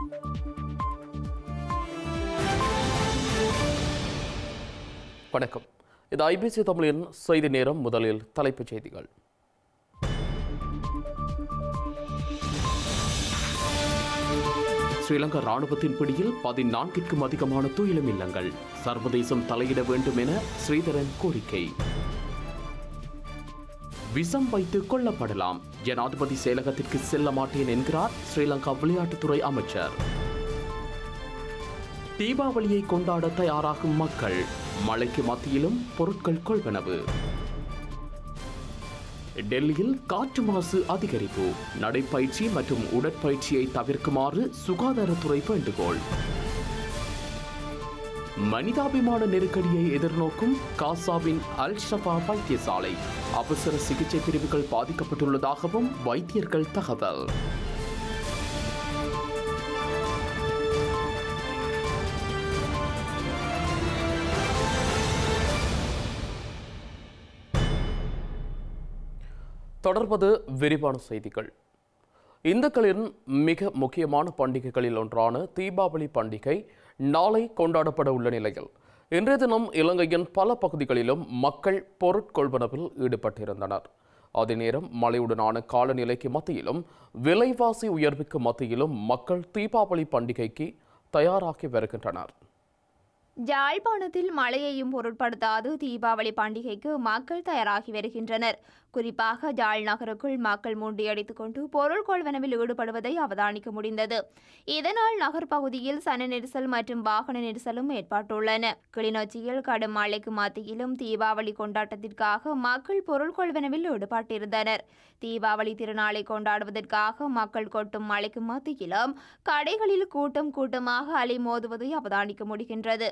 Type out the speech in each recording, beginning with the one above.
வணக்கம் இது ஐபிசி தமிழின் செய்தி நேரம் முதலில் தலைப்புச் செய்திகள் ஸ்ரீலங்கா ராணுவத்தின் பிடியில் பதினான்கிற்கும் அதிகமான துயிலும் இல்லங்கள் சர்வதேசம் தலையிட வேண்டும் என ஸ்ரீதரன் கோரிக்கை விஷம் வைத்து கொல்லப்படலாம் ஜனாதிபதி செயலகத்திற்கு செல்ல மாட்டேன் என்கிறார் ஸ்ரீலங்கா விளையாட்டுத்துறை அமைச்சர் தீபாவளியை கொண்டாட தயாராகும் மக்கள் மழைக்கு மத்தியிலும் பொருட்கள் கொள்வனவு டெல்லியில் காற்று மாசு அதிகரிப்பு நடைப்பயிற்சி மற்றும் உடற்பயிற்சியை தவிர்க்குமாறு சுகாதாரத்துறை வேண்டுகோள் மனிதாபிமான நெருக்கடியை எதிர்நோக்கும் காசாவின் அல் ஷபா வைத்தியசாலை அவசர சிகிச்சை பிரிவுகள் பாதிக்கப்பட்டுள்ளதாகவும் வைத்தியர்கள் தகவல் தொடர்வது விரிவான செய்திகள் இந்துக்களின் மிக முக்கியமான பண்டிகைகளில் ஒன்றான தீபாவளி பண்டிகை நாளை கொண்டாடப்பட உள்ள நிலையில் இன்றைய தினம் இலங்கையின் பல பகுதிகளிலும் மக்கள் பொருட்கொள்வனவில் ஈடுபட்டிருந்தனர் அதே நேரம் மழையுடனான காலநிலைக்கு மத்தியிலும் விலைவாசி உயர்வுக்கு மத்தியிலும் மக்கள் தீபாவளி பண்டிகைக்கு தயாராகி வருகின்றனர் யாழ்ப்பாணத்தில் மழையையும் பொருட்படுத்தாது தீபாவளி பண்டிகைக்கு மக்கள் தயாராகி வருகின்றனர் குறிப்பாக யாழ் நகருக்குள் மக்கள் முண்டியடித்துக் கொண்டு பொருள் கொள்வனவில் ஈடுபடுவதை அவதானிக்க முடிந்தது இதனால் நகர் பகுதியில் சன நெரிசல் மற்றும் வாகன நெரிசலும் ஏற்பட்டுள்ளன கிளிநொச்சியில் கடும் மழைக்கு மத்தியிலும் தீபாவளி கொண்டாட்டத்திற்காக மக்கள் பொருள் கொள்வனவில் ஈடுபட்டிருந்தனர் தீபாவளி திருநாளை கொண்டாடுவதற்காக மக்கள் கொட்டும் மழைக்கு மத்தியிலும் கடைகளில் கூட்டம் கூட்டமாக அலைமோதுவதை அவதானிக்க முடிகின்றது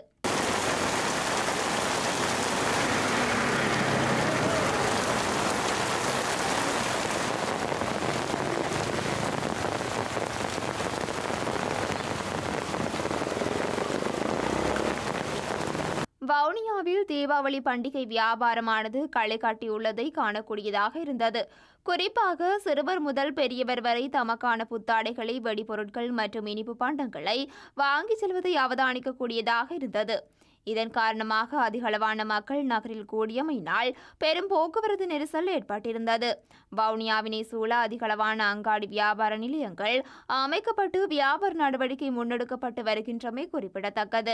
வவுனியாவில் தீபாவளி பண்டிகை வியாபாரமானது களை காட்டியுள்ளதை காணக்கூடியதாக இருந்தது குறிப்பாக சிறுவர் முதல் பெரியவர் வரை தமக்கான புத்தாடைகளை வெடிபொருட்கள் மற்றும் இனிப்பு பண்டங்களை வாங்கிச் செல்வதை அவதானிக்கக்கூடியதாக இருந்தது இதன் காரணமாக அதிகளவான மக்கள் நகரில் கூடியமையினால் பெரும் போக்குவரத்து நெரிசல் ஏற்பட்டிருந்தது வவுனியாவினை சூழ அதிகளவான அங்காடி வியாபார நிலையங்கள் அமைக்கப்பட்டு வியாபார நடவடிக்கை முன்னெடுக்கப்பட்டு வருகின்றமை குறிப்பிடத்தக்கது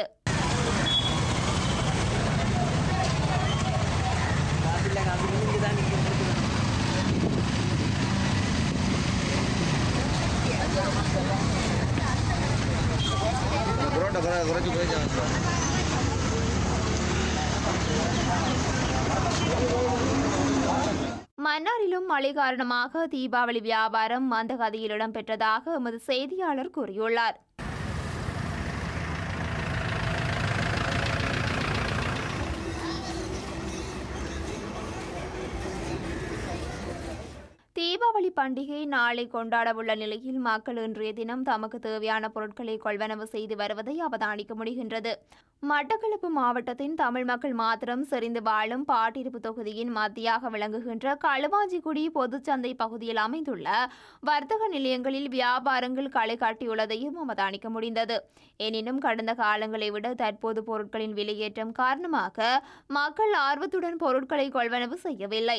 புரோட்டா குறை குறைச்சி போயிடுச்சு மன்னாரிலும் மழை காரணமாக தீபாவளி வியாபாரம் மந்தகதியில் இடம்பெற்றதாக எமது செய்தியாளர் கூறியுள்ளார் தீபாவளி பண்டிகை நாளை கொண்டாடவுள்ள நிலையில் மக்கள் இன்றைய தினம் தமக்கு தேவையான பொருட்களை கொள்வனவு செய்து வருவதை அவதானிக்க முடிகின்றது மட்டக்களப்பு மாவட்டத்தின் தமிழ் மக்கள் மாத்திரம் செறிந்து வாழும் பாட்டிருப்பு தொகுதியின் மத்தியாக விளங்குகின்ற களுவாஞ்சிக்குடி பொதுச்சந்தை பகுதியில் அமைந்துள்ள வர்த்தக நிலையங்களில் வியாபாரங்கள் களை காட்டியுள்ளதையும் அவதானிக்க முடிந்தது எனினும் கடந்த காலங்களை விட தற்போது பொருட்களின் விலையேற்றம் காரணமாக மக்கள் ஆர்வத்துடன் பொருட்களை கொள்வனவு செய்யவில்லை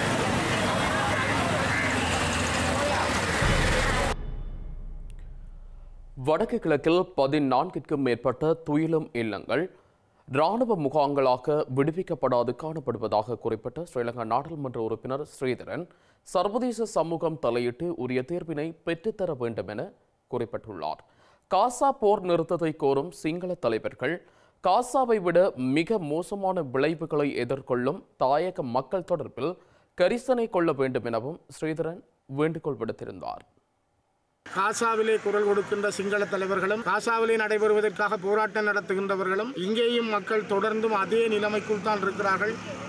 வடக்கு கிழக்கில் பதினான்கிற்கும் மேற்பட்ட துயிலும் இல்லங்கள் இராணுவ முகாம்களாக விடுவிக்கப்படாது காணப்படுவதாக குறிப்பிட்ட ஸ்ரீலங்கா நாடாளுமன்ற உறுப்பினர் ஸ்ரீதரன் சர்வதேச சமூகம் தலையிட்டு உரிய தீர்வினை பெற்றுத்தர வேண்டும் என குறிப்பிட்டுள்ளார் காசா போர் நிறுத்தத்தை கோரும் சிங்கள தலைவர்கள் காசாவை விட மிக மோசமான விளைவுகளை எதிர்கொள்ளும் தாயக மக்கள் தொடர்பில் கரிசனை கொள்ள வேண்டும் எனவும் ஸ்ரீதரன் வேண்டுகோள் விடுத்திருந்தார் காசாவிலே குரல் கொடுக்கின்ற சிங்கள தலைவர்களும் காசாவிலே நடைபெறுவதற்காக போராட்டம் நடத்துகின்றவர்களும் இங்கேயும் மக்கள் தொடர்ந்தும் அதே நிலைமைக்குள் தான் இருக்கிறார்கள்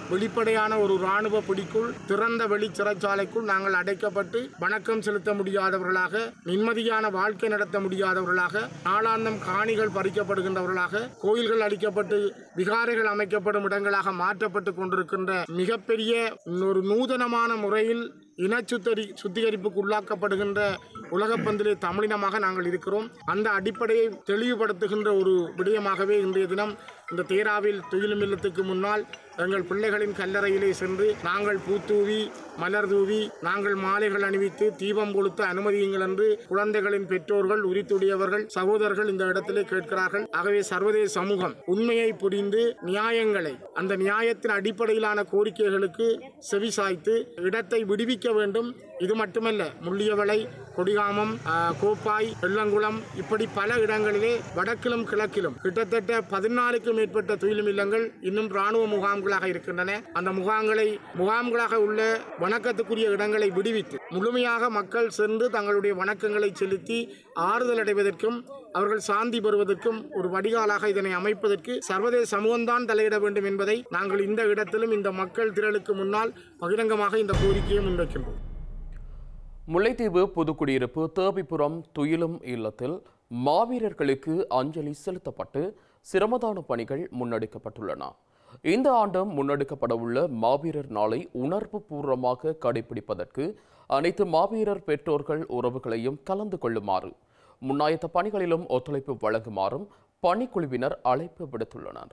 வெளிப்படையான ஒரு இராணுவ பிடிக்குள் திறந்த வெளி சிறைச்சாலைக்குள் நாங்கள் அடைக்கப்பட்டு வணக்கம் செலுத்த முடியாதவர்களாக நிம்மதியான வாழ்க்கை நடத்த முடியாதவர்களாக நாளாந்தம் காணிகள் பறிக்கப்படுகின்றவர்களாக கோயில்கள் அளிக்கப்பட்டு விகாரைகள் அமைக்கப்படும் இடங்களாக மாற்றப்பட்டு கொண்டிருக்கின்ற மிகப்பெரிய ஒரு நூதனமான முறையில் இன சுத்தரி சுத்திகரிப்புக்கு உள்ளாக்கப்படுகின்ற உலகப்பந்திலே தமிழினமாக நாங்கள் இருக்கிறோம் அந்த அடிப்படையை தெளிவுபடுத்துகின்ற ஒரு விடயமாகவே இன்றைய தினம் இந்த தேராவில் துயிலும் இல்லத்துக்கு முன்னால் எங்கள் பிள்ளைகளின் கல்லறையிலே சென்று நாங்கள் பூத்தூவி மலர் தூவி நாங்கள் மாலைகள் அணிவித்து தீபம் கொளுத்த அனுமதியுங்கள் என்று குழந்தைகளின் பெற்றோர்கள் உரித்துடையவர்கள் சகோதரர்கள் இந்த இடத்திலே கேட்கிறார்கள் ஆகவே சர்வதேச சமூகம் உண்மையை புரிந்து நியாயங்களை அந்த நியாயத்தின் அடிப்படையிலான கோரிக்கைகளுக்கு செவிசாய்த்து இடத்தை விடுவிக்க வேண்டும் இது மட்டுமல்ல முள்ளியவளை கொடிகாமம் ஆ, கோப்பாய் வெள்ளங்குளம் இப்படி பல இடங்களிலே வடக்கிலும் கிழக்கிலும் கிட்டத்தட்ட பதினாலுக்கும் மேற்பட்ட துயிலும் இல்லங்கள் இன்னும் ராணுவ முகாம்களாக இருக்கின்றன அந்த முகாம்களை முகாம்களாக உள்ள வணக்கத்துக்குரிய இடங்களை விடுவித்து முழுமையாக மக்கள் சென்று தங்களுடைய வணக்கங்களை செலுத்தி ஆறுதல் அடைவதற்கும் அவர்கள் சாந்தி பெறுவதற்கும் ஒரு வடிகாலாக இதனை அமைப்பதற்கு சர்வதேச சமூகம்தான் தலையிட வேண்டும் என்பதை நாங்கள் இந்த இடத்திலும் இந்த மக்கள் திரளுக்கு முன்னால் பகிரங்கமாக இந்த கோரிக்கையை முன்வைக்கின்றோம் முல்லைத்தீவு புதுக்குடியிருப்பு தேவிபுரம் துயிலும் இல்லத்தில் மாவீரர்களுக்கு அஞ்சலி செலுத்தப்பட்டு சிரமதான பணிகள் முன்னெடுக்கப்பட்டுள்ளன இந்த ஆண்டும் முன்னெடுக்கப்படவுள்ள மாவீரர் நாளை உணர்வு பூர்வமாக கடைபிடிப்பதற்கு அனைத்து மாவீரர் பெற்றோர்கள் உறவுகளையும் கலந்து கொள்ளுமாறு முன்னாயத்த பணிகளிலும் ஒத்துழைப்பு வழங்குமாறும் பணிக்குழுவினர் அழைப்பு விடுத்துள்ளனர்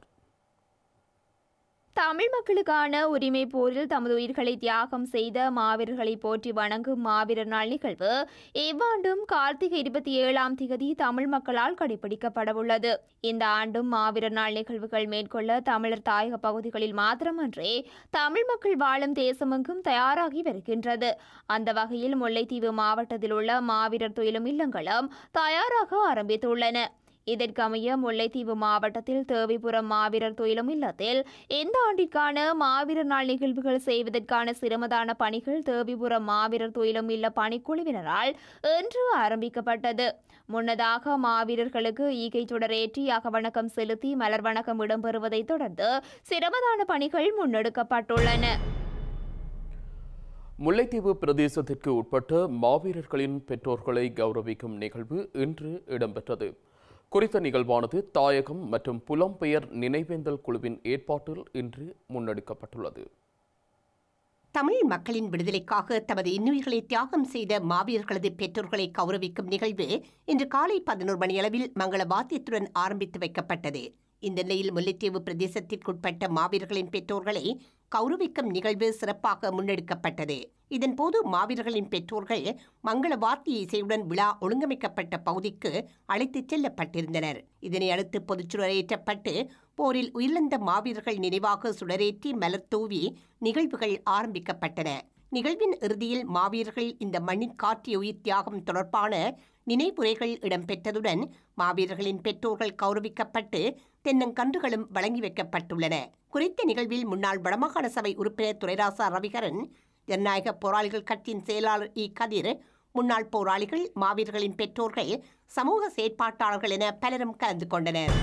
தமிழ் மக்களுக்கான உரிமை போரில் தமது உயிர்களை தியாகம் செய்த மாவீரர்களை போற்றி வணங்கும் மாவீரர் நாள் நிகழ்வு இவ்வாண்டும் கார்த்திகை இருபத்தி ஏழாம் திகதி தமிழ் மக்களால் கடைபிடிக்கப்படவுள்ளது இந்த ஆண்டும் மாவீரர் நாள் நிகழ்வுகள் மேற்கொள்ள தமிழர் தாயக பகுதிகளில் மாத்திரமன்றே தமிழ் மக்கள் வாழும் தேசமெங்கும் தயாராகி வருகின்றது அந்த வகையில் முல்லைத்தீவு மாவட்டத்தில் உள்ள மாவீரர் துயிலும் இல்லங்களும் தயாராக ஆரம்பித்துள்ளன இதற்கமைய முல்லைத்தீவு மாவட்டத்தில் தேவிபுரம் மாவீரர் துயிலும் இல்லத்தில் இந்த ஆண்டிற்கான மாவீரர் நாள் நிகழ்வுகள் செய்வதற்கான சிரமதான பணிகள் தேவிபுரம் மாவீரர் துயிலும் இல்ல பணிக்குழுவினரால் இன்று ஆரம்பிக்கப்பட்டது முன்னதாக மாவீரர்களுக்கு ஈகை சுடரேற்றி அகவணக்கம் செலுத்தி மலர் வணக்கம் இடம்பெறுவதைத் தொடர்ந்து சிரமதான பணிகள் முன்னெடுக்கப்பட்டுள்ளன முல்லைத்தீவு பிரதேசத்திற்கு உட்பட்ட மாவீரர்களின் பெற்றோர்களை கௌரவிக்கும் நிகழ்வு இன்று இடம்பெற்றது குறித்த நிகழ்வானது தாயகம் மற்றும் புலம்பெயர் நினைவேந்தல் குழுவின் ஏற்பாட்டில் இன்று முன்னெடுக்கப்பட்டுள்ளது தமிழ் மக்களின் விடுதலைக்காக தமது இன்னுயிர்களை தியாகம் செய்த மாவீரர்களது பெற்றோர்களை கௌரவிக்கும் நிகழ்வு இன்று காலை பதினோரு மணியளவில் மங்கள வாத்தியத்துடன் ஆரம்பித்து வைக்கப்பட்டது இந்த நிலையில் முல்லைத்தீவு பிரதேசத்திற்குட்பட்ட மாவீரர்களின் பெற்றோர்களை கௌரவிக்கும் நிகழ்வு சிறப்பாக முன்னெடுக்கப்பட்டது இதன்போது மாவீரர்களின் பெற்றோர்கள் மங்கள வாத்திய இசையுடன் விழா ஒழுங்கமைக்கப்பட்ட பகுதிக்கு அழைத்துச் செல்லப்பட்டிருந்தனர் இதனை அடுத்து பொதுச்சுடரேற்றப்பட்டு போரில் உயிரிழந்த மாவீரர்கள் நினைவாக சுடரேற்றி மலர் தூவி நிகழ்வுகள் ஆரம்பிக்கப்பட்டன நிகழ்வின் இறுதியில் மாவீரர்கள் இந்த மண்ணின் காற்றிய உயிர் தியாகம் தொடர்பான நினைவுரைகள் இடம்பெற்றதுடன் மாவீரர்களின் பெற்றோர்கள் கௌரவிக்கப்பட்டு தென்னங்கன்றுகளும் வழங்கி வைக்கப்பட்டுள்ளன குறித்த நிகழ்வில் முன்னாள் வடமாகாண சபை உறுப்பினர் துரைராசா ரவிகரன் ஜனநாயக போராளிகள் கட்சியின் செயலாளர் இ கதிர் முன்னாள் போராளிகள் மாவீரர்களின் பெற்றோர்கள் சமூக செயற்பாட்டாளர்கள் என பலரும் கலந்து கொண்டனர்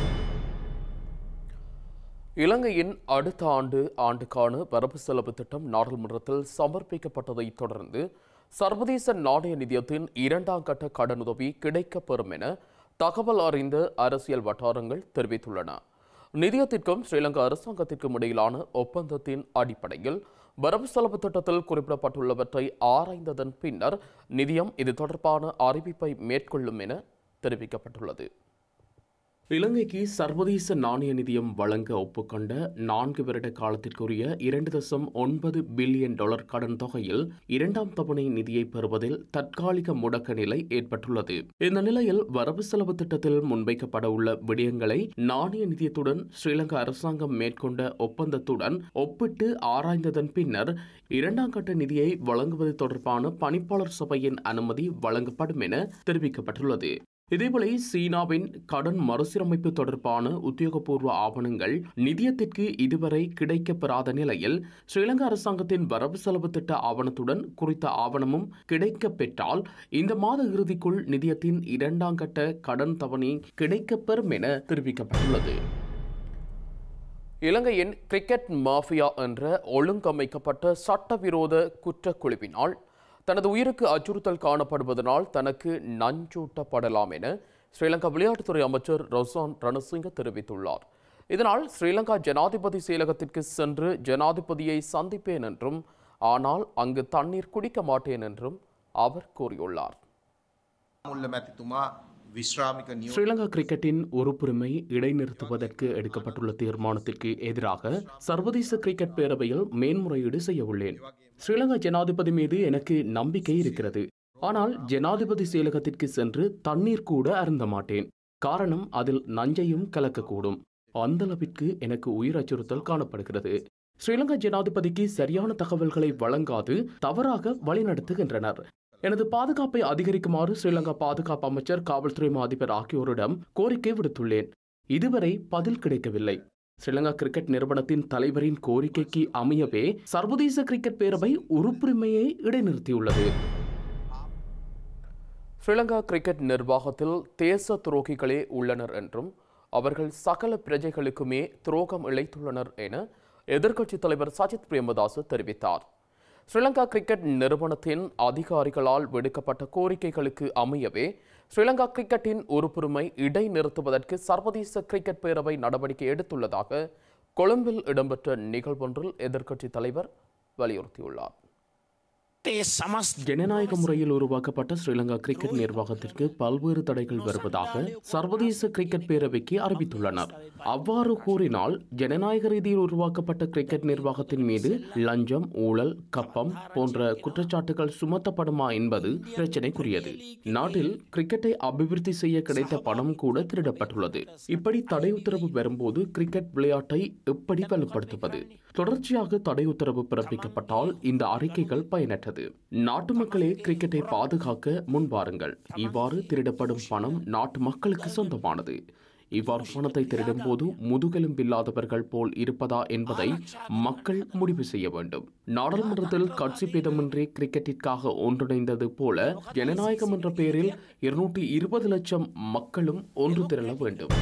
இலங்கையின் அடுத்த ஆண்டு ஆண்டுக்கான வரவு செலவு திட்டம் நாடாளுமன்றத்தில் சமர்ப்பிக்கப்பட்டதைத் தொடர்ந்து சர்வதேச நாணய நிதியத்தின் இரண்டாம் கட்ட கடனுதவி கிடைக்கப்பெறும் என தகவல் அறிந்த அரசியல் வட்டாரங்கள் தெரிவித்துள்ளன நிதியத்திற்கும் ஸ்ரீலங்கா அரசாங்கத்திற்கும் இடையிலான ஒப்பந்தத்தின் அடிப்படையில் வரவு செலவு திட்டத்தில் குறிப்பிடப்பட்டுள்ளவற்றை ஆராய்ந்ததன் பின்னர் நிதியம் இது தொடர்பான அறிவிப்பை மேற்கொள்ளும் என தெரிவிக்கப்பட்டுள்ளது இலங்கைக்கு சர்வதேச நாணய நிதியம் வழங்க ஒப்புக்கொண்ட நான்கு வருட காலத்திற்குரிய இரண்டு தசம் ஒன்பது பில்லியன் டாலர் கடன் தொகையில் இரண்டாம் தவணை நிதியை பெறுவதில் தற்காலிக முடக்க நிலை ஏற்பட்டுள்ளது இந்த நிலையில் வரவு செலவு திட்டத்தில் முன்வைக்கப்பட உள்ள விடயங்களை நாணய நிதியத்துடன் ஸ்ரீலங்கா அரசாங்கம் மேற்கொண்ட ஒப்பந்தத்துடன் ஒப்பிட்டு ஆராய்ந்ததன் பின்னர் இரண்டாம் கட்ட நிதியை வழங்குவது தொடர்பான பணிப்பாளர் சபையின் அனுமதி வழங்கப்படும் என தெரிவிக்கப்பட்டுள்ளது இதேபோல சீனாவின் கடன் மறுசீரமைப்பு தொடர்பான உத்தியோகபூர்வ ஆவணங்கள் நிதியத்திற்கு இதுவரை கிடைக்கப்பெறாத நிலையில் ஸ்ரீலங்கா அரசாங்கத்தின் வரவு செலவு திட்ட ஆவணத்துடன் குறித்த ஆவணமும் கிடைக்கப் பெற்றால் இந்த மாத இறுதிக்குள் நிதியத்தின் இரண்டாம் கட்ட கடன் தவணை கிடைக்கப்பெறும் என தெரிவிக்கப்பட்டுள்ளது இலங்கையின் கிரிக்கெட் மாஃபியா என்ற ஒழுங்கமைக்கப்பட்ட சட்டவிரோத குற்றக்குழுவினால் தனது உயிருக்கு அச்சுறுத்தல் காணப்படுவதனால் தனக்கு நஞ்சூட்டப்படலாம் என ஸ்ரீலங்கா விளையாட்டுத்துறை அமைச்சர் ரொசான் ரணசிங்க தெரிவித்துள்ளார் இதனால் ஸ்ரீலங்கா ஜனாதிபதி செயலகத்திற்கு சென்று ஜனாதிபதியை சந்திப்பேன் என்றும் ஆனால் அங்கு தண்ணீர் குடிக்க மாட்டேன் என்றும் அவர் கூறியுள்ளார் මුල්ල මැතිතුමා විශ්‍රාමික නියෝ ஸ்ரீலங்கா கிரிக்கெட்டின் உறுப்புரிமை இடைநிறுத்துவதற்கு எடுக்கப்பட்டுள்ள தீர்மானத்திற்கு எதிராக சர்வதேச கிரிக்கெட் பேரவையில் மேன்முறையீடு செய்ய உள்ளேன் ஸ்ரீலங்கா ஜனாதிபதி மீது எனக்கு நம்பிக்கை இருக்கிறது ஆனால் ஜனாதிபதி செயலகத்திற்கு சென்று தண்ணீர் கூட அருந்த மாட்டேன் காரணம் அதில் நஞ்சையும் கலக்கக்கூடும் அந்த அளவிற்கு எனக்கு உயிர் அச்சுறுத்தல் காணப்படுகிறது ஸ்ரீலங்கா ஜனாதிபதிக்கு சரியான தகவல்களை வழங்காது தவறாக வழிநடத்துகின்றனர் எனது பாதுகாப்பை அதிகரிக்குமாறு ஸ்ரீலங்கா பாதுகாப்பு அமைச்சர் காவல்துறை மா அதிபர் ஆகியோரிடம் கோரிக்கை விடுத்துள்ளேன் இதுவரை பதில் கிடைக்கவில்லை ஸ்ரீலங்கா கிரிக்கெட் நிறுவனத்தின் தலைவரின் கோரிக்கைக்கு அமையவே சர்வதேச கிரிக்கெட் பேரவை உறுப்புரிமையை இடைநிறுத்தியுள்ளது ஸ்ரீலங்கா கிரிக்கெட் நிர்வாகத்தில் தேச துரோகிகளே உள்ளனர் என்றும் அவர்கள் சகல பிரஜைகளுக்குமே துரோகம் இழைத்துள்ளனர் என எதிர்க்கட்சித் தலைவர் சஜித் பிரேமதாச தெரிவித்தார் ஸ்ரீலங்கா கிரிக்கெட் நிறுவனத்தின் அதிகாரிகளால் விடுக்கப்பட்ட கோரிக்கைகளுக்கு அமையவே ஸ்ரீலங்கா கிரிக்கெட்டின் உறுப்புரிமை இடைநிறுத்துவதற்கு சர்வதேச கிரிக்கெட் பேரவை நடவடிக்கை எடுத்துள்ளதாக கொழும்பில் இடம்பெற்ற நிகழ்வொன்றில் எதிர்க்கட்சித் தலைவர் வலியுறுத்தியுள்ளார் ஜனநாயக முறையில் உருவாக்கப்பட்ட ஸ்ரீலங்கா கிரிக்கெட் நிர்வாகத்திற்கு பல்வேறு தடைகள் வருவதாக சர்வதேச கிரிக்கெட் பேரவைக்கு அறிவித்துள்ளனர் அவ்வாறு கூறினால் ஜனநாயக ரீதியில் உருவாக்கப்பட்ட கிரிக்கெட் நிர்வாகத்தின் மீது லஞ்சம் ஊழல் கப்பம் போன்ற குற்றச்சாட்டுகள் சுமத்தப்படுமா என்பது பிரச்சனைக்குரியது நாட்டில் கிரிக்கெட்டை அபிவிருத்தி செய்ய கிடைத்த பணம் கூட திருடப்பட்டுள்ளது இப்படி தடை உத்தரவு வரும்போது கிரிக்கெட் விளையாட்டை எப்படி வலுப்படுத்துவது தொடர்ச்சியாக தடை உத்தரவு பிறப்பிக்கப்பட்டால் இந்த அறிக்கைகள் பயனற்றது நாட்டு மக்களே கிரிக்கெட்டை பாதுகாக்க முன்வாருங்கள் இவ்வாறு திருடப்படும் பணம் நாட்டு மக்களுக்கு சொந்தமானது இவ்வாறு பணத்தை திருடும் போது முதுகெலும்பில்லாதவர்கள் போல் இருப்பதா என்பதை மக்கள் முடிவு செய்ய வேண்டும் நாடாளுமன்றத்தில் கட்சி பேதமின்றி கிரிக்கெட்டிற்காக ஒன்றிணைந்தது போல ஜனநாயகம் என்ற பெயரில் இருநூற்றி இருபது லட்சம் மக்களும் ஒன்று திரள வேண்டும்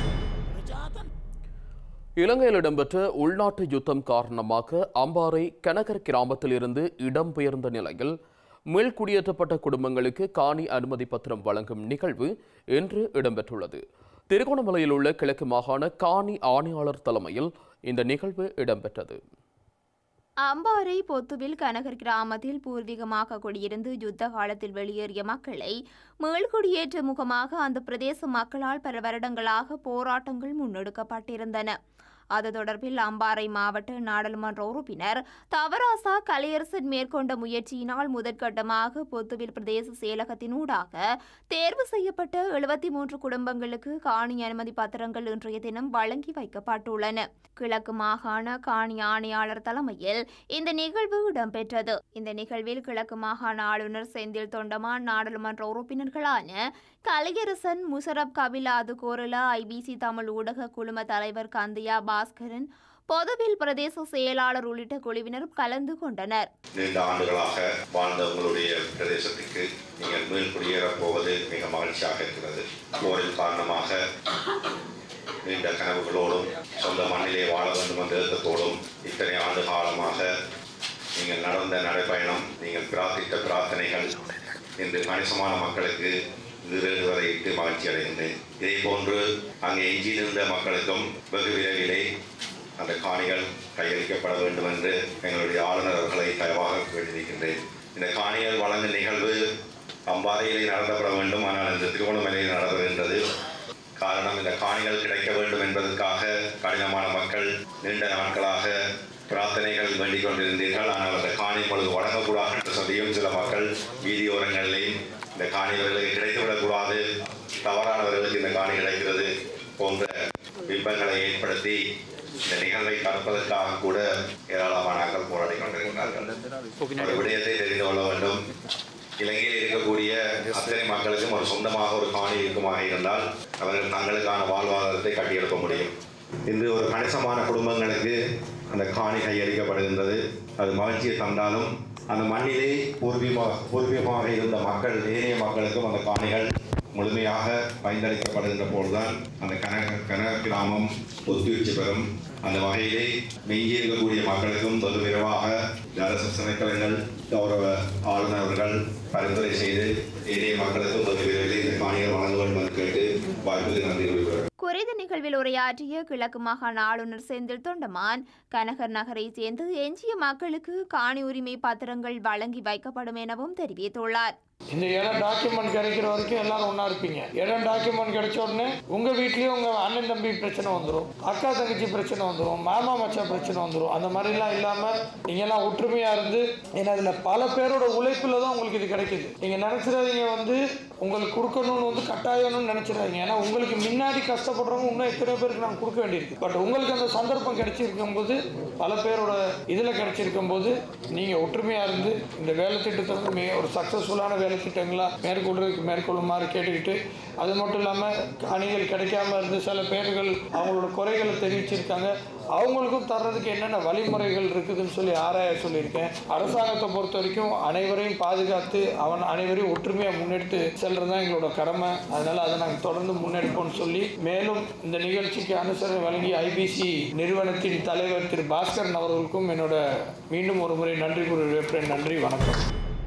இலங்கையில் இடம்பெற்ற உள்நாட்டு யுத்தம் காரணமாக அம்பாறை கனகர் கிராமத்தில் இருந்து இடம்பெயர்ந்த நிலையில் மீள்குடியேற்றப்பட்ட குடும்பங்களுக்கு காணி அனுமதி பத்திரம் வழங்கும் நிகழ்வு இன்று இடம்பெற்றுள்ளது திருகோணமலையில் உள்ள கிழக்கு மாகாண காணி ஆணையாளர் தலைமையில் இந்த நிகழ்வு இடம்பெற்றது அம்பாறை பொத்துவில் கனகர் கிராமத்தில் பூர்வீகமாக குடியிருந்து யுத்த காலத்தில் வெளியேறிய மக்களை மீள்குடியேற்ற முகமாக அந்த பிரதேச மக்களால் பல வருடங்களாக போராட்டங்கள் முன்னெடுக்கப்பட்டிருந்தன அது தொடர்பில் அம்பாறை மாவட்ட நாடாளுமன்ற உறுப்பினர் தவராசா கலையரசன் மேற்கொண்ட முயற்சியினால் முதற்கட்டமாக பொத்துவில் பிரதேச செயலகத்தினூடாக தேர்வு செய்யப்பட்ட எழுபத்தி மூன்று குடும்பங்களுக்கு காணி அனுமதி பத்திரங்கள் இன்றைய தினம் வழங்கி வைக்கப்பட்டுள்ளன கிழக்கு மாகாண காணி ஆணையாளர் தலைமையில் இந்த நிகழ்வு இடம்பெற்றது இந்த நிகழ்வில் கிழக்கு மாகாண ஆளுநர் செந்தில் தொண்டமான் நாடாளுமன்ற உறுப்பினர்களான கலையரசன் முசரப் கபிலாது கோரலா ஐபிசி தமிழ் ஊடக குழும தலைவர் கந்தியா பாஸ்கரன் பொதுவில் பிரதேச செயலாளர் உள்ளிட்ட குழுவினரும் கலந்து கொண்டனர் நீண்ட ஆண்டுகளாக வாழ்ந்த உங்களுடைய பிரதேசத்துக்கு நீங்கள் மீள் குடியேறப் போவது மிக மகிழ்ச்சியாக இருக்கிறது போரின் காரணமாக நீண்ட கனவுகளோடும் சொந்த மண்ணிலே வாழ வேண்டும் என்ற ஏக்கத்தோடும் இத்தனை ஆண்டு காலமாக நீங்கள் நடந்த நடைப்பயணம் நீங்கள் பிரார்த்தித்த பிரார்த்தனைகள் இன்று கணிசமான மக்களுக்கு நிறைவேறுவதை இட்டு மகிழ்ச்சி அடைகின்றேன் இதே போன்று அங்கே எஞ்சியிருந்த மக்களுக்கும் வெகு விரைவிலே அந்த காணிகள் கையளிக்கப்பட வேண்டும் என்று எங்களுடைய ஆளுநர் அவர்களை தயவாக வேண்டியிருக்கின்றேன் இந்த காணிகள் வழங்கும் நிகழ்வு அம்பாறையிலே நடத்தப்பட வேண்டும் ஆனால் இந்த திருவண்ணாமலையில் நடந்துகின்றது காரணம் இந்த காணிகள் கிடைக்க வேண்டும் என்பதற்காக கடினமான மக்கள் நீண்ட நாட்களாக பிரார்த்தனைகள் வேண்டிக் கொண்டிருந்தீர்கள் ஆனால் அந்த காணி பொழுது வழங்கக்கூடாது என்று சொல்லியும் சில மக்கள் வீதியோரங்களிலேயும் இந்த காணிகளுக்கு கிடைத்துவிடக்கூடாது தவறானவர்களுக்கு இந்த காணி கிடைக்கிறது போன்ற பிம்பங்களை ஏற்படுத்தி இந்த நிகழ்வை தடுப்பதற்காக கூட ஏராளமானாக்கள் போராடி கொண்டிருக்கிறார்கள் ஒரு விடயத்தை தெரிந்து கொள்ள வேண்டும் இலங்கையில் இருக்கக்கூடிய அத்தனை மக்களுக்கும் ஒரு சொந்தமாக ஒரு காணி இருக்குமாக இருந்தால் அவர்கள் தங்களுக்கான வாழ்வாதாரத்தை கட்டியெழுப்ப முடியும் இன்று ஒரு கணிசமான குடும்பங்களுக்கு அந்த காணி கையளிக்கப்படுகின்றது அது மகிழ்ச்சியை தந்தாலும் அந்த மண்ணிலே பூர்வீகமாக பூர்வீகமாக இருந்த மக்கள் ஏனைய மக்களுக்கும் அந்த காணிகள் முழுமையாக பயனளிக்கப்படுகின்ற போதுதான் அந்த கன கன கிராமம் ஒத்துழைச்சி பெறும் அந்த வகையிலே மெய்யே இருக்கக்கூடிய மக்களுக்கும் வெகு விரைவாக இந்த அரசு திணைக்களங்கள் கௌரவ ஆளுநர் அவர்கள் பரிந்துரை செய்து ஏனைய மக்களுக்கும் வெகு விரைவில் இந்த காணிகள் வழங்க வேண்டும் என்று கேட்டு வாய்ப்புக்கு நன்றி கூறுகிறேன் குறித்த நிகழ்வில் உரையாற்றிய கிழக்கு மாகாண ஆளுநர் செந்தில் தொண்டமான் கனகர் நகரை சேர்ந்து எஞ்சிய மக்களுக்கு காணி உரிமை பத்திரங்கள் வழங்கி வைக்கப்படும் எனவும் தெரிவித்துள்ளார் இந்த இடம் டாக்குமெண்ட் கிடைக்கிற வரைக்கும் எல்லாரும் ஒன்றா இருப்பீங்க இடம் டாக்குமெண்ட் கிடைச்ச உடனே உங்கள் வீட்லேயும் உங்கள் அண்ணன் தம்பி பிரச்சனை வந்துடும் அக்கா தங்கச்சி பிரச்சனை வந்துடும் மாமா மச்சான் பிரச்சனை வந்துடும் அந்த மாதிரிலாம் இல்லாமல் நீங்கள்லாம் ஒற்றுமையாக இருந்து ஏன்னா இதில் பல பேரோட உழைப்பில் தான் உங்களுக்கு இது கிடைக்குது நீங்கள் நினச்சிடாதீங்க வந்து உங்களுக்கு கொடுக்கணும்னு வந்து கட்டாயம்னு நினச்சிடாதீங்க ஏன்னா உங்களுக்கு முன்னாடி கஷ்டப்படுறவங்க இன்னும் எத்தனை பேருக்கு நாங்கள் கொடுக்க வேண்டியிருக்கு பட் உங்களுக்கு அந்த சந்தர்ப்பம் கிடைச்சிருக்கும் போது பல பேரோட இதில் கிடைச்சிருக்கும் போது நீங்கள் ஒற்றுமையாக இருந்து இந்த வேலை திட்டத்தை வந்து மிக ஒரு சக்ஸஸ்ஃபுல்லான வேலை திட்டங்களாக மேற்கொள்றதுக்கு மேற்கொள்ளுமாறு கேட்டுக்கிட்டு அது மட்டும் இல்லாமல் அணிகள் கிடைக்காம இருந்து சில பேர்கள் அவங்களோட குறைகளை தெரிவிச்சிருக்காங்க அவங்களுக்கும் தர்றதுக்கு என்னென்ன வழிமுறைகள் இருக்குதுன்னு சொல்லி ஆராய சொல்லியிருக்கேன் அரசாங்கத்தை பொறுத்த வரைக்கும் அனைவரையும் பாதுகாத்து அவன் அனைவரையும் ஒற்றுமையாக முன்னெடுத்து செல்றது தான் எங்களோட கடமை அதனால் அதை நாங்கள் தொடர்ந்து முன்னெடுப்போம்னு சொல்லி மேலும் இந்த நிகழ்ச்சிக்கு அனுசரணை வழங்கிய ஐபிசி நிறுவனத்தின் தலைவர் திரு பாஸ்கரன் அவர்களுக்கும் என்னோட மீண்டும் ஒரு முறை நன்றி கூறுகிறேன் நன்றி வணக்கம்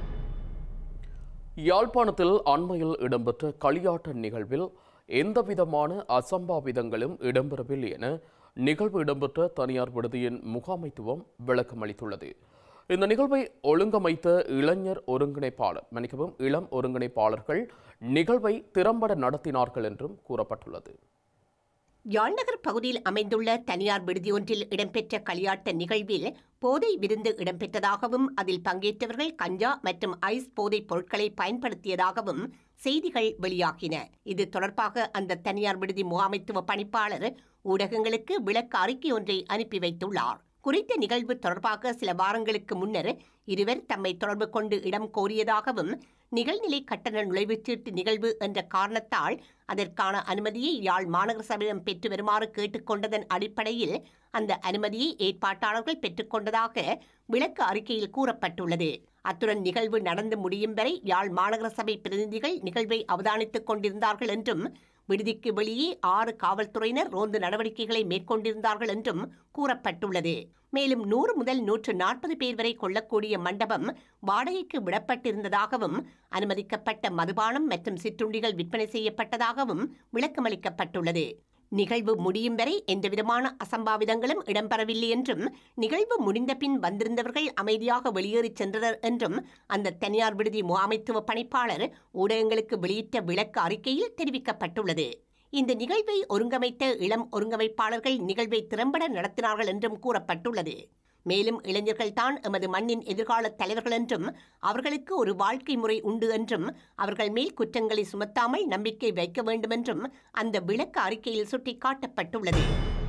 யாழ்ப்பாணத்தில் அண்மையில் இடம்பெற்ற களியாட்ட நிகழ்வில் எந்தவிதமான அசம்பாவிதங்களும் இடம்பெறவில்லை என நிகழ்வு இடம்பெற்ற தனியார் விடுதியின் முகாமைத்துவம் விளக்கமளித்துள்ளது இந்த நிகழ்வை ஒழுங்கமைத்த இளைஞர் ஒருங்கிணைப்பாளர் மன்னிக்கவும் இளம் ஒருங்கிணைப்பாளர்கள் நிகழ்வை திறம்பட நடத்தினார்கள் என்றும் கூறப்பட்டுள்ளது யாழ்நகர் பகுதியில் அமைந்துள்ள தனியார் விடுதியொன்றில் இடம்பெற்ற களியாட்ட நிகழ்வில் போதை விருந்து இடம்பெற்றதாகவும் அதில் பங்கேற்றவர்கள் கஞ்சா மற்றும் ஐஸ் போதைப் பொருட்களை பயன்படுத்தியதாகவும் செய்திகள் வெளியாகின இது தொடர்பாக அந்த தனியார் விடுதி முகாமைத்துவ பணிப்பாளர் ஊடகங்களுக்கு விளக்க அறிக்கை ஒன்றை அனுப்பி வைத்துள்ளார் குறித்த நிகழ்வு தொடர்பாக சில வாரங்களுக்கு முன்னர் இருவர் தம்மை தொடர்பு கொண்டு இடம் கோரியதாகவும் நிகழ்நிலை கட்டண நுழைவுச்சீட்டு நிகழ்வு என்ற காரணத்தால் அதற்கான அனுமதியை யாழ் மாநகர சபையிடம் பெற்று வருமாறு கேட்டுக்கொண்டதன் அடிப்படையில் அந்த அனுமதியை ஏற்பாட்டாளர்கள் பெற்றுக்கொண்டதாக விளக்க அறிக்கையில் கூறப்பட்டுள்ளது அத்துடன் நிகழ்வு நடந்து முடியும் வரை யாழ் மாநகர சபை பிரதிநிதிகள் நிகழ்வை அவதானித்துக் கொண்டிருந்தார்கள் என்றும் விடுதிக்கு வெளியே ஆறு காவல்துறையினர் ரோந்து நடவடிக்கைகளை மேற்கொண்டிருந்தார்கள் என்றும் கூறப்பட்டுள்ளது மேலும் நூறு முதல் நூற்று நாற்பது பேர் வரை கொள்ளக்கூடிய மண்டபம் வாடகைக்கு விடப்பட்டிருந்ததாகவும் அனுமதிக்கப்பட்ட மதுபானம் மற்றும் சிற்றுண்டிகள் விற்பனை செய்யப்பட்டதாகவும் விளக்கமளிக்கப்பட்டுள்ளது நிகழ்வு முடியும் வரை எந்தவிதமான அசம்பாவிதங்களும் இடம்பெறவில்லை என்றும் நிகழ்வு முடிந்த பின் வந்திருந்தவர்கள் அமைதியாக வெளியேறிச் சென்றனர் என்றும் அந்த தனியார் விடுதி முகாமைத்துவ பணிப்பாளர் ஊடகங்களுக்கு வெளியிட்ட விளக்க அறிக்கையில் தெரிவிக்கப்பட்டுள்ளது இந்த நிகழ்வை ஒருங்கமைத்த இளம் ஒருங்கமைப்பாளர்கள் நிகழ்வை திறம்பட நடத்தினார்கள் என்றும் கூறப்பட்டுள்ளது மேலும் இளைஞர்கள்தான் எமது மண்ணின் எதிர்கால தலைவர்கள் என்றும் அவர்களுக்கு ஒரு வாழ்க்கை முறை உண்டு என்றும் அவர்கள் மேல் குற்றங்களை சுமத்தாமல் நம்பிக்கை வைக்க வேண்டும் என்றும் அந்த விளக்க அறிக்கையில் சுட்டிக்காட்டப்பட்டுள்ளது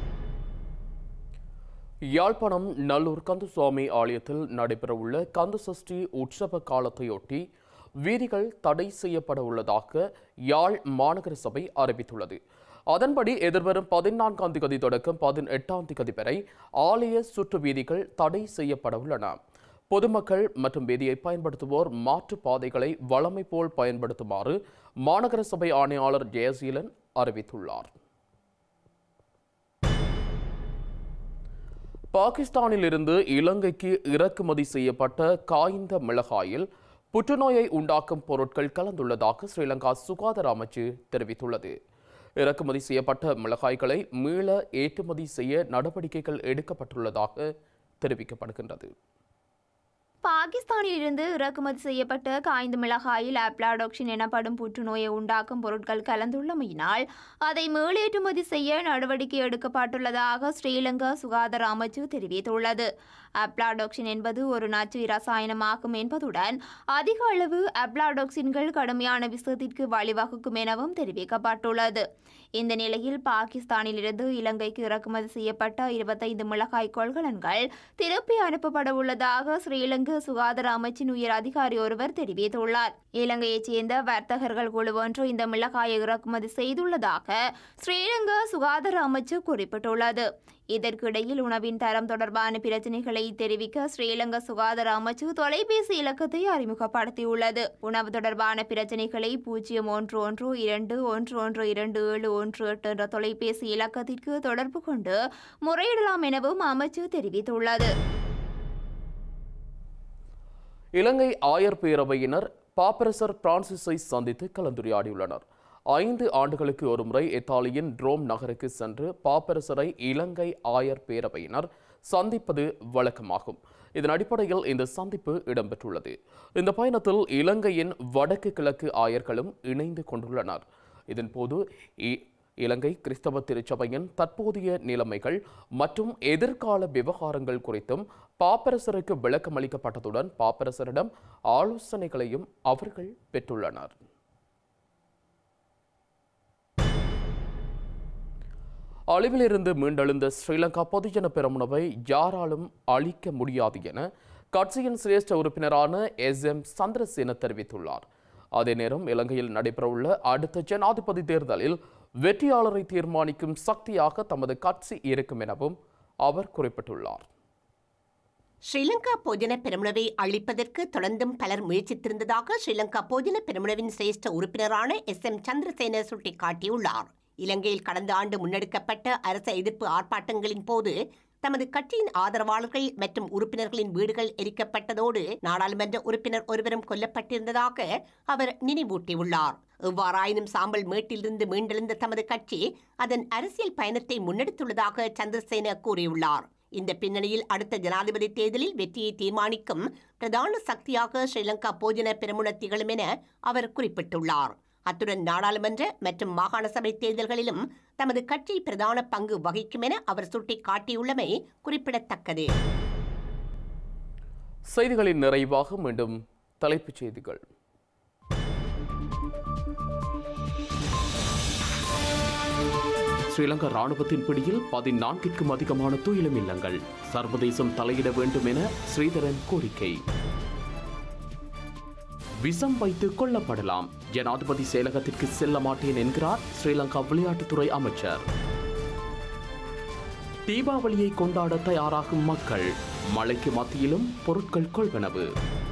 யாழ்ப்பாணம் நல்லூர் கந்தசுவாமி ஆலயத்தில் நடைபெறவுள்ள கந்தசஷ்டி உற்சவ காலத்தையொட்டி வீதிகள் தடை செய்யப்பட உள்ளதாக யாழ் மாநகர சபை அறிவித்துள்ளது அதன்படி எதிர்வரும் பதினான்காம் திகதி தொடக்கம் பதினெட்டாம் திகதி வரை ஆலய சுற்று வீதிகள் தடை செய்யப்பட உள்ளன பொதுமக்கள் மற்றும் வீதியை பயன்படுத்துவோர் மாற்று பாதைகளை வழமை போல் பயன்படுத்துமாறு மாநகர சபை ஆணையாளர் ஜெயசீலன் அறிவித்துள்ளார் பாகிஸ்தானில் இருந்து இலங்கைக்கு இறக்குமதி செய்யப்பட்ட காய்ந்த மிளகாயில் புற்றுநோயை உண்டாக்கும் பொருட்கள் கலந்துள்ளதாக ஸ்ரீலங்கா சுகாதார அமைச்சு தெரிவித்துள்ளது இறக்குமதி செய்யப்பட்ட மிளகாய்களை மீள ஏற்றுமதி செய்ய நடவடிக்கைகள் எடுக்கப்பட்டுள்ளதாக தெரிவிக்கப்படுகின்றது பாகிஸ்தானில் இருந்து இறக்குமதி செய்யப்பட்ட காய்ந்த மிளகாயில் ஆப்லாடோக்சின் எனப்படும் புற்றுநோயை உண்டாக்கும் பொருட்கள் கலந்துள்ளமையினால் அதை மீளேற்றுமதி செய்ய நடவடிக்கை எடுக்கப்பட்டுள்ளதாக ஸ்ரீலங்கா சுகாதார அமைச்சு தெரிவித்துள்ளது அப்லாடோக்சின் என்பது ஒரு நச்சு இரசாயனமாகும் என்பதுடன் அதிக அளவு அப்லாடோக்சின்கள் கடுமையான விஷத்திற்கு வழிவகுக்கும் எனவும் தெரிவிக்கப்பட்டுள்ளது இந்த நிலையில் பாகிஸ்தானில் இருந்து இலங்கைக்கு இறக்குமதி செய்யப்பட்ட இருபத்தைந்து மிளகாய் கொள்கலன்கள் திருப்பி அனுப்பப்பட உள்ளதாக ஸ்ரீலங்கா சுகாதார அமைச்சின் உயர் அதிகாரி ஒருவர் தெரிவித்துள்ளார் இலங்கையைச் சேர்ந்த வர்த்தகர்கள் குழு ஒன்று இந்த மிளகாயை இறக்குமதி செய்துள்ளதாக ஸ்ரீலங்கா சுகாதார அமைச்சு குறிப்பிட்டுள்ளது இதற்கிடையில் உணவின் தரம் தொடர்பான பிரச்சினைகளை தெரிவிக்க ஸ்ரீலங்கா சுகாதார அமைச்சு தொலைபேசி இலக்கத்தை அறிமுகப்படுத்தியுள்ளது உணவு தொடர்பான பிரச்சினைகளை பூஜ்ஜியம் ஒன்று ஒன்று இரண்டு ஒன்று ஒன்று இரண்டு ஏழு ஒன்று எட்டு என்ற தொலைபேசி இலக்கத்திற்கு தொடர்பு கொண்டு முறையிடலாம் எனவும் அமைச்சு தெரிவித்துள்ளது இலங்கை ஆயர் பேரவையினர் பாப்பரசர் பிரான்சிஸை சந்தித்து கலந்துரையாடியுள்ளனர் ஐந்து ஆண்டுகளுக்கு ஒருமுறை இத்தாலியின் ரோம் நகருக்கு சென்று பாப்பரசரை இலங்கை ஆயர் பேரவையினர் சந்திப்பது வழக்கமாகும் இதன் அடிப்படையில் இந்த சந்திப்பு இடம்பெற்றுள்ளது இந்த பயணத்தில் இலங்கையின் வடக்கு கிழக்கு ஆயர்களும் இணைந்து கொண்டுள்ளனர் இதன்போது இ- இலங்கை கிறிஸ்தவ திருச்சபையின் தற்போதைய நிலைமைகள் மற்றும் எதிர்கால விவகாரங்கள் குறித்தும் பாப்பரசருக்கு விளக்கம் அளிக்கப்பட்டதுடன் பாப்பரசரிடம் ஆலோசனைகளையும் அவர்கள் பெற்றுள்ளனர் அழிவிலிருந்து மீண்டெழுந்த ஸ்ரீலங்கா பொதுஜன பெரமுனவை யாராலும் அழிக்க முடியாது என கட்சியின் சிரேஷ்ட உறுப்பினரான எஸ் எம் சந்திரசேன தெரிவித்துள்ளார் அதே நேரம் இலங்கையில் நடைபெறவுள்ள அடுத்த ஜனாதிபதி தேர்தலில் வெற்றியாளரை தீர்மானிக்கும் சக்தியாக தமது கட்சி இருக்கும் எனவும் அவர் குறிப்பிட்டுள்ளார் ஸ்ரீலங்கா போஜன பெருமுனவை அழிப்பதற்கு தொடர்ந்தும் பலர் முயற்சித்திருந்ததாக ஸ்ரீலங்கா போஜன பெருமுனவின் சிரேஷ்ட உறுப்பினரான எஸ் எம் சந்திரசேன சுட்டிக்காட்டியுள்ளார் இலங்கையில் கடந்த ஆண்டு முன்னெடுக்கப்பட்ட அரச எதிர்ப்பு ஆர்ப்பாட்டங்களின் போது தமது கட்சியின் ஆதரவாளர்கள் மற்றும் உறுப்பினர்களின் வீடுகள் எரிக்கப்பட்டதோடு நாடாளுமன்ற உறுப்பினர் ஒருவரும் கொல்லப்பட்டிருந்ததாக அவர் நினைவூட்டியுள்ளார் எவ்வாறாயினும் சாம்பல் மேட்டிலிருந்து மீண்டெழுந்த தமது கட்சி அதன் அரசியல் பயணத்தை முன்னெடுத்துள்ளதாக சந்திரசேன கூறியுள்ளார் இந்த பின்னணியில் அடுத்த ஜனாதிபதி தேர்தலில் வெற்றியை தீர்மானிக்கும் பிரதான சக்தியாக ஸ்ரீலங்கா போஜன பெருமுன திகழும் என அவர் குறிப்பிட்டுள்ளார் அத்துடன் நாடாளுமன்ற மற்றும் மாகாண சபை தேர்தல்களிலும் தமது கட்சி பிரதான பங்கு வகிக்கும் என அவர் சுட்டிக்காட்டியுள்ளமை குறிப்பிடத்தக்கது செய்திகளின் நிறைவாக மீண்டும் தலைப்புச் செய்திகள் ஸ்ரீலங்கா ராணுவத்தின் பிடியில் பதினான்கிற்கும் அதிகமான துயிலும் இல்லங்கள் சர்வதேசம் தலையிட வேண்டும் என ஸ்ரீதரன் கோரிக்கை விஷம் வைத்து கொல்லப்படலாம் ஜனாதிபதி செயலகத்திற்கு செல்ல மாட்டேன் என்கிறார் ஸ்ரீலங்கா விளையாட்டுத்துறை அமைச்சர் தீபாவளியை கொண்டாட தயாராகும் மக்கள் மழைக்கு மத்தியிலும் பொருட்கள் கொள்வனவு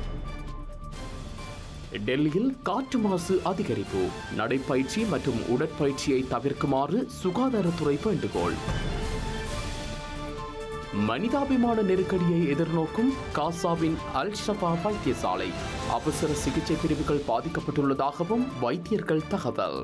டெல்லியில் காற்று மாசு அதிகரிப்பு நடைப்பயிற்சி மற்றும் உடற்பயிற்சியை தவிர்க்குமாறு சுகாதாரத்துறை வேண்டுகோள் மனிதாபிமான நெருக்கடியை எதிர்நோக்கும் காசாவின் அல் ஷபா வைத்தியசாலை அவசர சிகிச்சை பிரிவுகள் பாதிக்கப்பட்டுள்ளதாகவும் வைத்தியர்கள் தகவல்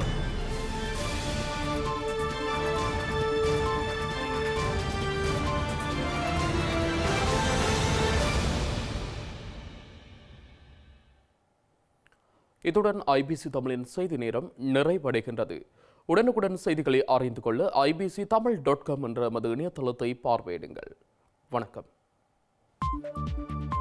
இத்துடன் ஐபிசி தமிழின் செய்தி நேரம் நிறைவடைகின்றது உடனுக்குடன் செய்திகளை அறிந்து கொள்ள ஐபிசி தமிழ் டாட் காம் என்ற எமது இணையதளத்தை பார்வையிடுங்கள் வணக்கம்